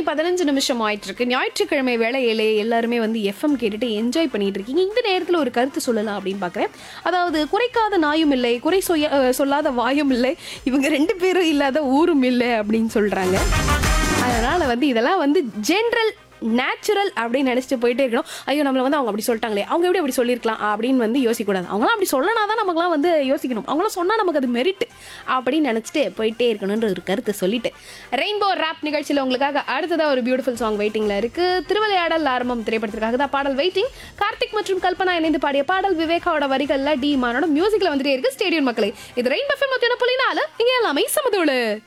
பதினஞ்சு நிமிஷம் ஆயிட்டு இருக்கு ஞாயிற்றுக்கிழமை வேலையிலே எல்லாருமே வந்து எஃப்எம் கேட்டுட்டு என்ஜாய் பண்ணிட்டு இருக்கீங்க இந்த நேரத்தில் ஒரு கருத்து சொல்லலாம் அப்படின்னு பார்க்குறேன் அதாவது குறைக்காத நாயும் இல்லை குறை சொய்ய அஹ், சொல்லாத வாயும் இல்லை இவங்க ரெண்டு பேரும் இல்லாத ஊரும் இல்லை அப்படின்னு சொல்றாங்க அதனால வந்து இதெல்லாம் வந்து ஜென்ரல் நேச்சுரல் அப்படின்னு நினச்சிட்டு போயிட்டே இருக்கணும் ஐயோ நம்மளை வந்து அவங்க அப்படி சொல்லிட்டாங்களே அவங்க எப்படி அப்படி சொல்லியிருக்கலாம் அப்படின்னு வந்து யோசிக்கக்கூடாது அவங்களாம் அப்படி சொல்லனா தான் நமக்குலாம் வந்து யோசிக்கணும் அவங்களாம் சொன்னால் நமக்கு அது மெரிட் அப்படின்னு நினச்சிட்டு போயிட்டே இருக்கணுன்ற ஒரு கருத்தை சொல்லிட்டு ரெயின்போ ரேப் நிகழ்ச்சியில் உங்களுக்காக அடுத்ததாக ஒரு பியூட்டிஃபுல் சாங் வெயிட்டிங்கில் இருக்குது திருவிளையாடல் ஆரம்பம் திரைப்படத்திற்காக தான் பாடல் வெயிட்டிங் கார்த்திக் மற்றும் கல்பனா இணைந்து பாடிய பாடல் விவேகாவோட வரிகளில் டி மானோட மியூசிக்கில் வந்துட்டே இருக்கு ஸ்டேடியம் மக்களே இது ரெயின் பஃபே மத்தியான புள்ளினால இங்கே எல்லாமே சமதோடு